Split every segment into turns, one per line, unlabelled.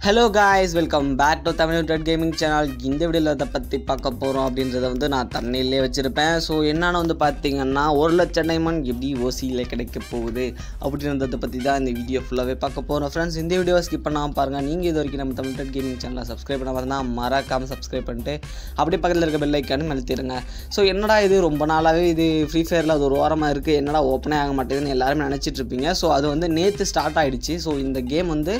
hello guys welcome back to Tamil dead gaming channel இந்த வீடியோவில் இதை பற்றி பார்க்க போகிறோம் அப்படின்றத வந்து நான் தண்ணியிலே வச்சுருப்பேன் ஸோ என்னென்னு வந்து பார்த்தீங்கன்னா ஒரு லட்சம் டைமண்ட் எப்படி ஓசியில் கிடைக்க போகுது அப்படின்றத பற்றி தான் இந்த வீடியோ ஃபுல்லாகவே பார்க்க போகிறோம் ஃப்ரெண்ட்ஸ் இந்த வீடியோவை ஸ்கிப் பண்ணாமல் பாருங்கள் நீங்கள் இது வரைக்கும் நம்ம தமிழ் டெட் கேமிங் சேனலை சப்ஸ்கிரைப் பண்ண தான் மறக்காமல் சப்ஸ்கிரைப் பண்ணிட்டு அப்படியே பக்கத்தில் இருக்க பெல் ஐக்கானு மெழுத்திடுங்க ஸோ என்னடா இது ரொம்ப நாளாகவே இது ஃப்ரீ ஃபயரில் அது ஒரு வாரமாக இருக்குது என்னடா ஓப்பனே ஆக மாட்டேங்குதுன்னு எல்லாருமே நினச்சிட்டு இருப்பீங்க ஸோ அது வந்து நேற்று ஸ்டார்ட் ஆகிடுச்சு ஸோ இந்த கேம் வந்து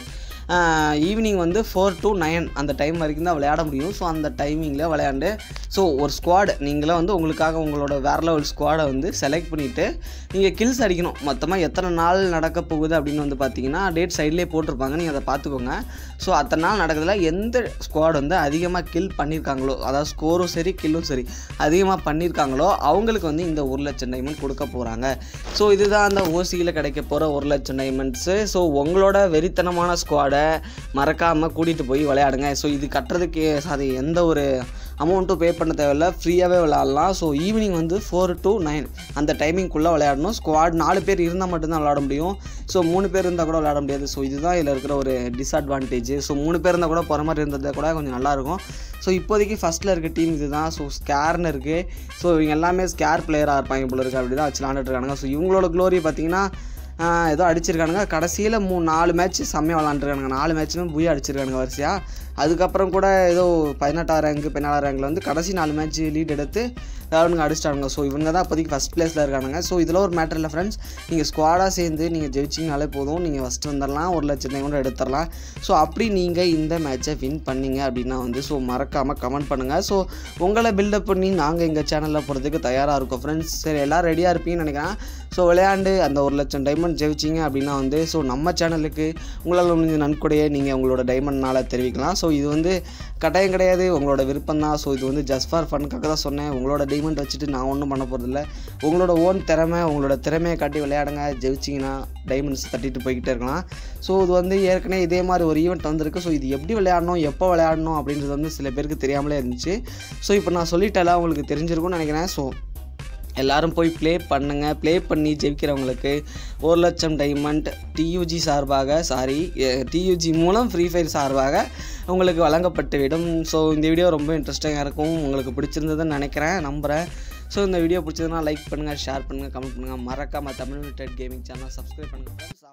ஈவினிங் வந்து ஃபோர் டு நைன் அந்த டைம் வரைக்கும் தான் விளையாட முடியும் ஸோ அந்த டைமிங்கில் விளையாண்டு ஸோ ஒரு ஸ்குவாட் நீங்களே வந்து உங்களுக்காக உங்களோட வேற லெவல் ஸ்குவாடை வந்து செலக்ட் பண்ணிவிட்டு நீங்கள் கில்ஸ் அடிக்கணும் மொத்தமாக எத்தனை நாள் நடக்க போகுது அப்படின்னு வந்து பார்த்தீங்கன்னா டேட் சைட்லேயே போட்டிருப்பாங்க நீங்கள் அதை பார்த்துக்கோங்க ஸோ அத்தனை நாள் நடக்கிறதுல எந்த ஸ்குவாட் வந்து அதிகமாக கில் பண்ணியிருக்காங்களோ அதாவது ஸ்கோரும் சரி கில்லும் சரி அதிகமாக பண்ணியிருக்காங்களோ அவங்களுக்கு வந்து இந்த ஒரு லட்சம் டைமண்ட் கொடுக்க போகிறாங்க ஸோ இதுதான் அந்த ஓசியில் கிடைக்க போகிற ஒரு லட்சம் டைமண்ட்ஸு ஸோ உங்களோட வெறித்தனமான ஸ்குவாடை மறக்காமல் கூட்டிகிட்டு போய் விளையாடுங்க ஸோ இது கட்டுறதுக்கு அது எந்த ஒரு அமௌண்ட்டும் பே பண்ண தேவையில்ல ஃப்ரீயாகவே விளையாடலாம் ஸோ ஈவினிங் வந்து ஃபோர் டு நைன் அந்த டைமிங்குள்ளே விளையாடணும் ஸ்குவாட் நாலு பேர் இருந்தால் மட்டும்தான் விளையாட முடியும் ஸோ மூணு பேர் இருந்தால் கூட விளையாட முடியாது ஸோ இதுதான் இதில் இருக்கிற ஒரு டிஸ்அட்வான்டேஜ் ஸோ மூணு பேர் இருந்தால் கூட போகிற மாதிரி இருந்ததை கூட கொஞ்சம் நல்லாயிருக்கும் ஸோ இப்போதைக்கு ஃபஸ்ட்டில் இருக்க டீம் இது தான் ஸோ ஸ்கேர்னு இருக்குது ஸோ இவங்க எல்லாமே ஸ்கேர் பிளேயராக இருப்பாங்க போல இருக்குது அப்படி தான் வச்சு விளாண்டுட்டு இருக்காங்க ஸோ இவங்களோட க்ளோரி பார்த்தீங்கன்னா ஏதோ அடிச்சிருக்கானுங்க கடைசியில் மூணு நாலு மேட்ச் செம்மையாக விளாண்டுருக்கானுங்க நாலு மேட்ச்சுமே புய அடிச்சிருக்கானுங்க வரிசையாக அதுக்கப்புறம் கூட ஏதோ பதினெட்டாம் ரேங்க் பதினாலாம் ரேங்கில் வந்து கடைசி நாலு மேட்ச் லீட் எடுத்து அவனுங்க அடிச்சிட்டானுங்க ஸோ இவங்க தான் இப்போதைக்கு ஃபஸ்ட் ப்ளேஸில் இருக்கானுங்க ஸோ இதில் ஒரு மேட்டர் இல்லை ஃப்ரெண்ட்ஸ் நீங்கள் ஸ்குவாடாக சேர்ந்து நீங்கள் ஜெயிச்சிங்கனாலே போதும் நீங்கள் ஃபஸ்ட்டு வந்துடலாம் ஒரு லட்சம் டைம் கூட எடுத்துடலாம் ஸோ அப்படி நீங்கள் இந்த மேட்ச்சை வின் பண்ணீங்க அப்படின்னா வந்து ஸோ மறக்காமல் கமெண்ட் பண்ணுங்கள் ஸோ உங்களை பில்டப் பண்ணி நாங்கள் எங்கள் சேனலில் போகிறதுக்கு தயாராக இருக்கோம் ஃப்ரெண்ட்ஸ் சரி எல்லோரும் ரெடியாக இருப்பீங்கன்னு நினைக்கிறேன் ஸோ விளையாண்டு அந்த ஒரு லட்சம் டைமண்ட் ஜெயிச்சிங்க அப்படின்னா வந்து ஸோ நம்ம சேனலுக்கு உங்களால் முடிஞ்ச நன்கொடையை நீங்கள் உங்களோட டைமண்ட்னால் தெரிவிக்கலாம் ஸோ இது வந்து கட்டாயம் கிடையாது உங்களோட விருப்பம் தான் ஸோ இது வந்து ஜஸ்ட் ஃபார் ஃபனுக்காக தான் சொன்னேன் உங்களோட டைமண்ட் வச்சுட்டு நான் ஒன்றும் பண்ண போகிறதில்ல உங்களோட ஓன் திறமை உங்களோட திறமையை காட்டி விளையாடுங்க ஜெயிச்சிங்கன்னா டைமண்ட்ஸ் தட்டிட்டு போய்கிட்டே இருக்கலாம் ஸோ இது வந்து ஏற்கனவே இதே மாதிரி ஒரு ஈவெண்ட் வந்திருக்கு ஸோ இது எப்படி விளையாடணும் எப்போ விளையாடணும் அப்படின்றது வந்து சில பேருக்கு தெரியாமலே இருந்துச்சு ஸோ இப்போ நான் சொல்லிட்டேன் உங்களுக்கு தெரிஞ்சிருக்கும்னு நினைக்கிறேன் ஸோ எல்லாரும் போய் ப்ளே பண்ணுங்கள் ப்ளே பண்ணி ஜெயிக்கிறவங்களுக்கு ஒரு லட்சம் டைமண்ட் டியூஜி சார்பாக சாரி டியூஜி மூலம் ஃப்ரீ ஃபயர் சார்பாக உங்களுக்கு வழங்கப்பட்டுவிடும் ஸோ இந்த வீடியோ ரொம்ப இன்ட்ரெஸ்டிங்காக இருக்கும் உங்களுக்கு பிடிச்சிருந்ததுன்னு நினைக்கிறேன் நம்புகிறேன் ஸோ இந்த வீடியோ பிடிச்சதுன்னா லைக் பண்ணுங்கள் ஷேர் பண்ணுங்கள் கமெண்ட் பண்ணுங்கள் மறக்காமல் Tamil dead gaming channel subscribe பண்ணுங்கள்